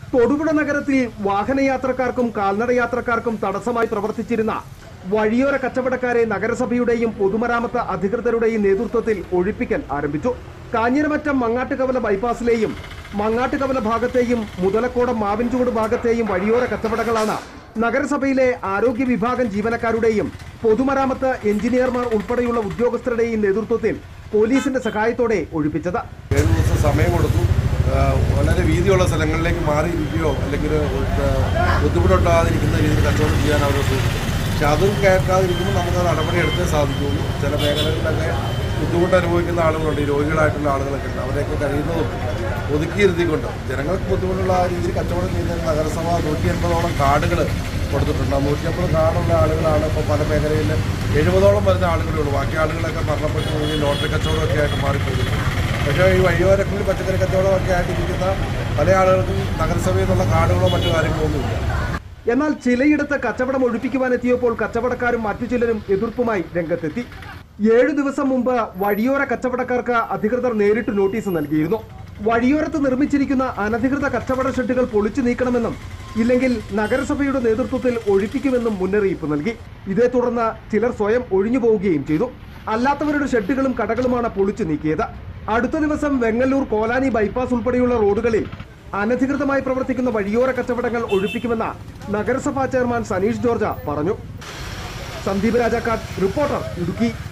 തൊടുപുഴ നഗരത്തിൽ വാഹനയാത്രക്കാർക്കും കാൽനടയാത്രക്കാർക്കും തടസ്സമായി പ്രവർത്തിച്ചിരുന്ന വഴിയോര കച്ചവടക്കാരെ നഗരസഭയുടെയും പൊതുമരാമത്ത് അധികൃതരുടെയും നേതൃത്വത്തിൽ ഒഴിപ്പിക്കൽ ആരംഭിച്ചു കാഞ്ഞിരമറ്റം മങ്ങാട്ടുകവല ബൈപ്പാസിലെയും മങ്ങാട്ടുകവല ഭാഗത്തെയും മുതലക്കോടം മാവിൻചൂട് ഭാഗത്തെയും വഴിയോര കച്ചവടങ്ങളാണ് നഗരസഭയിലെ ആരോഗ്യ വിഭാഗം ജീവനക്കാരുടെയും പൊതുമരാമത്ത് എഞ്ചിനീയർമാർ ഉൾപ്പെടെയുള്ള ഉദ്യോഗസ്ഥരുടെയും നേതൃത്വത്തിൽ പോലീസിന്റെ സഹായത്തോടെ ഒഴിപ്പിച്ചത് ഏഴ് ദിവസം സമയം കൊടുത്തു ആ, വളരെ വീതിയുള്ള സ്ഥലങ്ങളിലേക്ക് മാറിയിരിക്കുകയോ അല്ലെങ്കിൽ ബുദ്ധിമുട്ടുണ്ടാകാതിരിക്കുന്ന രീതിയിൽ കച്ചവടം ചെയ്യാൻ അവർ സൂക്ഷിച്ചു പക്ഷെ അതും കേൾക്കാതിരിക്കുമ്പോൾ നമുക്ക് നടപടിയെടുത്തേ സാധിക്കുകയുള്ളൂ ചില മേഖലകളിലൊക്കെ ബുദ്ധിമുട്ട് അനുഭവിക്കുന്ന ആളുകളുണ്ട് ഈ രോഗികളായിട്ടുള്ള ആളുകളൊക്കെ ഉണ്ട് അവരെയൊക്കെ കഴിയുന്നതും ഒതുക്കിയിരുത്തിക്കൊണ്ട് ജനങ്ങൾക്ക് ബുദ്ധിമുട്ടുള്ള ആ രീതിയിൽ കച്ചവടം ചെയ്യുന്ന നഗരസഭ നൂറ്റി എൺപതോളം കാർഡുകൾ കൊടുത്തിട്ടുണ്ട് ആ നൂറ്റി അമ്പത് കാർഡുള്ള ആളുകളാണ് ഇപ്പോൾ പല മേഖലയിൽ എഴുപതോളം വരുന്ന ആളുകളേ ഉള്ളൂ ബാക്കി ആളുകളൊക്കെ മരണപ്പെട്ട് പോയി ലോട്ടറി കച്ചവടമൊക്കെ ആയിട്ട് മാറിപ്പോയിരുന്നു പക്ഷേ ഈ വഴിയോരങ്ങളിൽ പച്ചക്കറി കച്ചവടമൊക്കെ ആയിട്ടിരിക്കുന്ന പല ആളുകൾക്കും നഗരസഭയിൽ നിന്നുള്ള കാർഡുകളോ മറ്റു കാര്യങ്ങളോ ഒന്നുമില്ല എന്നാൽ ചിലയിടത്ത് കച്ചവടം ഒഴിപ്പിക്കുവാനെത്തിയപ്പോൾ കച്ചവടക്കാരും മറ്റു ചിലരും എതിർപ്പുമായി രംഗത്തെത്തി ഏഴു ദിവസം മുമ്പ് വഴിയോര കച്ചവടക്കാർക്ക് അധികൃതർ നേരിട്ട് നോട്ടീസ് നൽകിയിരുന്നു വഴിയോരത്ത് നിർമ്മിച്ചിരിക്കുന്ന അനധികൃത കച്ചവട ഷെഡുകൾ പൊളിച്ചു നീക്കണമെന്നും ഇല്ലെങ്കിൽ നഗരസഭയുടെ നേതൃത്വത്തിൽ ഒഴിപ്പിക്കുമെന്നും മുന്നറിയിപ്പ് നൽകി ഇതേ തുടർന്ന് ചിലർ സ്വയം ഒഴിഞ്ഞു പോവുകയും ചെയ്തു അല്ലാത്തവരുടെ ഷെഡുകളും കടകളുമാണ് പൊളിച്ചു നീക്കിയത് അടുത്ത ദിവസം വെങ്ങല്ലൂർ കോലാനി ബൈപ്പാസ് ഉൾപ്പെടെയുള്ള റോഡുകളിൽ അനധികൃതമായി പ്രവർത്തിക്കുന്ന വഴിയോര കച്ചവടങ്ങൾ ഒഴിപ്പിക്കുമെന്ന് നഗരസഭാ ചെയർമാൻ സനീഷ് ജോർജ പറഞ്ഞു സന്ദീപ് രാജാക്കാട് റിപ്പോർട്ടർ ഇടുക്കി